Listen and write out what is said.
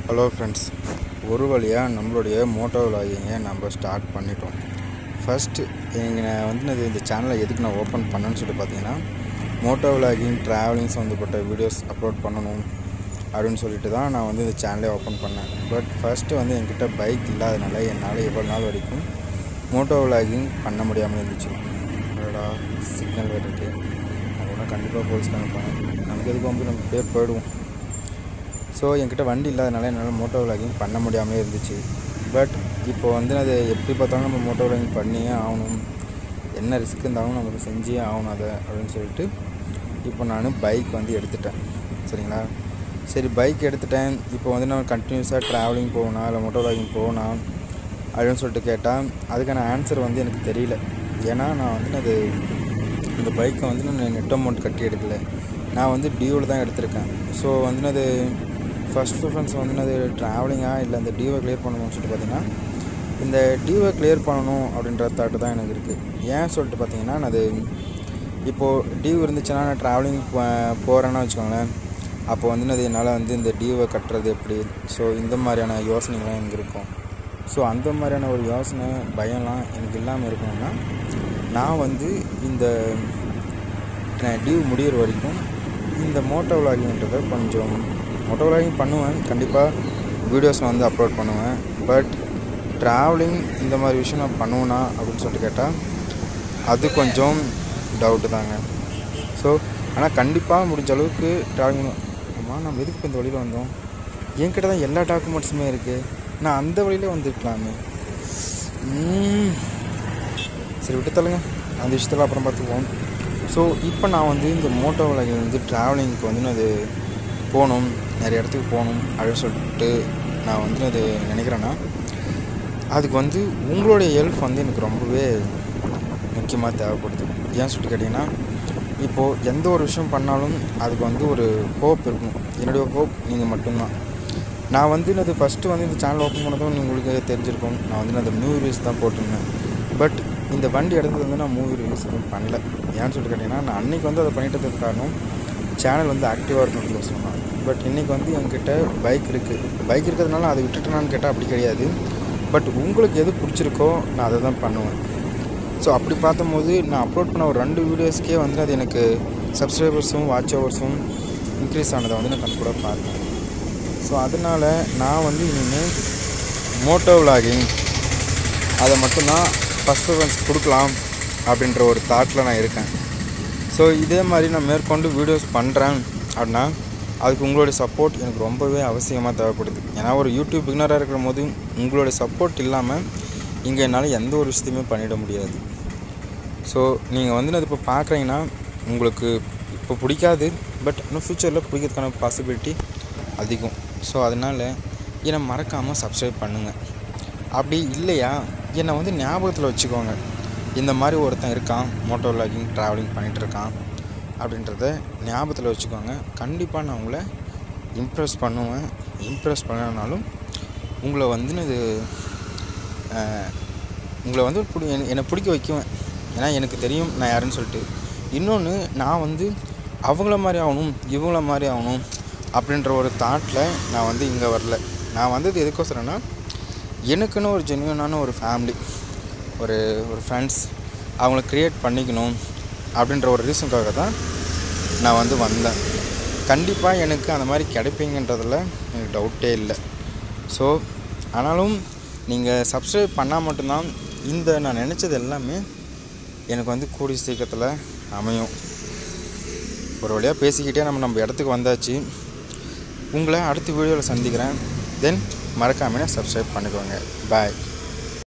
hello friends ஒரு வழியாக நம்மளுடைய மோட்டோ விலாகிங்கை நம்ம ஸ்டார்ட் பண்ணிட்டோம் ஃபஸ்ட்டு எங்கள் வந்து நான் இந்த சேனலை எதுக்கு நான் ஓப்பன் பண்ணேன்னு சொல்லிட்டு பார்த்தீங்கன்னா மோட்டோ விலாகிங் ட்ராவலிங் சம்மந்தப்பட்ட வீடியோஸ் அப்லோட் பண்ணணும் அப்படின்னு சொல்லிட்டு தான் நான் வந்து இந்த சேனலே ஓப்பன் பண்ணேன் பட் ஃபஸ்ட்டு வந்து என்கிட்ட பைக் இல்லாதனால என்னால் எவ்வளோ நாள் வரைக்கும் மோட்டோ விலாகிங் பண்ண முடியாமல் இருந்துச்சு அடடா சிக்னல் வேறு இருக்குது நான் கூட கண்டிப்பாக போலீஸ்காரங்க போனேன் நமக்கு எதுக்கு வந்து நம்ம போய் போயிடுவோம் ஸோ என்கிட்ட வண்டி இல்லாதனால என்னால் மோட்டோ விலாகிங் பண்ண முடியாமலே இருந்துச்சு பட் இப்போ வந்து அது எப்படி பார்த்தாலும் நம்ம மோட்டோ விலாகிங் பண்ணியே ஆகணும் என்ன ரிஸ்க் இருந்தாலும் நமக்கு செஞ்சே ஆகணும் அதை அப்படின்னு சொல்லிட்டு இப்போ நான் பைக் வந்து எடுத்துட்டேன் சரிங்களா சரி பைக் எடுத்துட்டேன் இப்போ வந்து நம்ம கண்டினியூஸாக ட்ராவலிங் போகணும் இல்லை மோட்டோ விலாகிங் போகணும் அப்படின்னு சொல்லிட்டு கேட்டால் அதுக்கான ஆன்சர் வந்து எனக்கு தெரியல ஏன்னா நான் வந்து அது இந்த பைக்கை வந்து நான் நெட் அமௌண்ட் கட்டி எடுக்கல நான் வந்து டியூவில் தான் எடுத்திருக்கேன் ஸோ வந்து அது ஃபஸ்ட் ப்ரிஃபரன்ஸ் வந்து அது ட்ராவலிங்காக இல்லை அந்த டியூவை கிளியர் பண்ணணும்னு சொல்லிட்டு பார்த்தீங்கன்னா இந்த டியூவை கிளியர் பண்ணணும் அப்படின்ற தாட்டு தான் எனக்கு இருக்குது ஏன் சொல்லிட்டு பார்த்தீங்கன்னா அது இப்போது டியூ இருந்துச்சுன்னா நான் ட்ராவலிங் போகிறேன்னு வச்சுக்கோங்களேன் அப்போ வந்து அது என்னால் வந்து இந்த டியூவை கட்டுறது எப்படி ஸோ இந்த மாதிரியான யோசனைகள்லாம் எனக்கு இருக்கும் ஸோ அந்த மாதிரியான ஒரு யோசனை பயம்லாம் எனக்கு இல்லாமல் இருக்கணும்னா நான் வந்து இந்த டியூ முடிகிற வரைக்கும் இந்த மோட்டோ விலாகிங்கிறத கொஞ்சம் மோட்டோ விலாகிங் பண்ணுவேன் கண்டிப்பாக வீடியோஸ் நான் வந்து அப்லோட் பண்ணுவேன் பட் ட்ராவலிங் இந்த மாதிரி விஷயம் நான் பண்ணுவேனா அப்படின்னு சொல்லிட்டு கேட்டால் அது கொஞ்சம் டவுட்டு தாங்க ஸோ ஆனால் கண்டிப்பாக முடிஞ்ச அளவுக்கு ட்ராவலிங் அம்மா நம்ம எதுக்கு இப்போ இந்த வழியில் வந்தோம் என்கிட்ட தான் எல்லா டாக்குமெண்ட்ஸுமே இருக்குது நான் அந்த வழியிலே வந்துருக்கலாமே சரி விட்டு தள்ளுங்க அந்த விஷயத்தில் அப்புறம் பார்த்துக்குவோம் ஸோ இப்போ நான் வந்து இந்த மோட்டோ விலகில் வந்து ட்ராவலிங்க்கு வந்து நான் அது போகணும் நிறைய இடத்துக்கு போகணும் அப்படின்னு சொல்லிட்டு நான் வந்து அது நினைக்கிறேன்னா அதுக்கு வந்து உங்களுடைய ஹெல்ப் வந்து எனக்கு ரொம்பவே முக்கியமாக தேவைப்படுது ஏன் சொல்லிட்டு கேட்டிங்கன்னா இப்போது எந்த ஒரு விஷயம் பண்ணாலும் அதுக்கு வந்து ஒரு ஹோப் இருக்கும் என்னுடைய ஹோப் நீங்கள் மட்டும்தான் நான் வந்து அது ஃபஸ்ட்டு வந்து இந்த சேனல் ஓப்பன் பண்ணதும் உங்களுக்கு தெரிஞ்சிருக்கும் நான் வந்து அந்த மூவி ரிவ்யூஸ் தான் போட்டிருந்தேன் பட் இந்த வண்டி எடுத்தது வந்து நான் மூவி ரிவ்யூஸ் எதுவும் பண்ணல ஏன்னு சொல்லிட்டு கேட்டிங்கன்னா நான் அன்றைக்கி வந்து அதை பண்ணிட்டதுக்கு காரணம் சேனல் வந்து ஆக்டிவாக இருக்கணும்னு சொன்னேன் பட் இன்றைக்கி வந்து என்கிட்ட பைக் இருக்குது பைக் இருக்கிறதுனால அதை விட்டுட்டேனான்னு கேட்டால் அப்படி கிடையாது பட் உங்களுக்கு எது பிடிச்சிருக்கோ நான் அதை தான் பண்ணுவேன் ஸோ அப்படி பார்த்தம்போது நான் அப்லோட் பண்ண ஒரு ரெண்டு வீடியோஸ்க்கே வந்து அது எனக்கு சப்ஸ்கிரைபர்ஸும் வாட்ச் ஹவர்ஸும் இன்க்ரீஸ் ஆனதை வந்து நான் கண் கூட பார்த்தேன் ஸோ அதனால் நான் வந்து இனிமேல் மோட்டோ விலாகிங் அதை மட்டும்தான் ஃபஸ்ட் ப்ரிஃபரன்ஸ் கொடுக்கலாம் அப்படின்ற ஒரு தாட்டில் நான் இருக்கேன் ஸோ இதே மாதிரி நான் மேற்கொண்டு வீடியோஸ் பண்ணுறேன் அப்படின்னா அதுக்கு உங்களுடைய சப்போர்ட் எனக்கு ரொம்பவே அவசியமாக தேவைப்படுது ஏன்னா ஒரு யூடியூப் பிகினராக இருக்கிற போது உங்களுடைய சப்போர்ட் இல்லாமல் இங்கே என்னால் எந்த ஒரு விஷயத்தையுமே பண்ணிட முடியாது ஸோ நீங்கள் வந்து அது இப்போ பார்க்குறீங்கன்னா உங்களுக்கு இப்போ பிடிக்காது பட் இன்னும் ஃப்யூச்சரில் பிடிக்கிறதுக்கான பாசிபிலிட்டி அதிகம் ஸோ அதனால் என்னை மறக்காமல் சப்ஸ்கிரைப் பண்ணுங்கள் அப்படி இல்லையா என்னை வந்து ஞாபகத்தில் வச்சுக்கோங்க இந்த மாதிரி ஒருத்தன் இருக்கான் மோட்டோ விலாகிங் ட்ராவலிங் பண்ணிகிட்ருக்கான் அப்படின்றத ஞாபகத்தில் வச்சுக்கோங்க கண்டிப்பாக நான் உங்களை இம்ப்ரெஸ் பண்ணுவேன் இம்ப்ரெஸ் பண்ணனாலும் உங்களை வந்து இது உங்களை வந்து பிடி என்னை பிடிக்க வைக்குவேன் ஏன்னா எனக்கு தெரியும் நான் யாருன்னு சொல்லிட்டு இன்னொன்று நான் வந்து அவங்கள மாதிரி ஆகணும் இவங்கள மாதிரி ஆகணும் அப்படின்ற ஒரு தாட்டில் நான் வந்து இங்கே வரல நான் வந்தது எதுக்கோசரம்னா எனக்குன்னு ஒரு ஜென்யூனான ஒரு ஃபேமிலி ஒரு ஒரு ஃப்ரெண்ட்ஸ் அவங்கள க்ரியேட் பண்ணிக்கணும் அப்படின்ற ஒரு ரீசனுக்காக தான் நான் வந்து வந்தேன் கண்டிப்பாக எனக்கு அந்த மாதிரி கிடைப்பீங்கன்றதில் எனக்கு டவுட்டே இல்லை ஸோ ஆனாலும் நீங்கள் சப்ஸ்கிரைப் பண்ணால் மட்டும்தான் இந்த நான் நினச்சது எல்லாமே எனக்கு வந்து கூடிய சீக்கிரத்தில் அமையும் ஒரு வழியாக பேசிக்கிட்டே நம்ம நம்ம இடத்துக்கு வந்தாச்சு உங்களை அடுத்த வீடியோவில் சந்திக்கிறேன் தென் மறக்காமல் சப்ஸ்கிரைப் பண்ணிக்கோங்க பாய்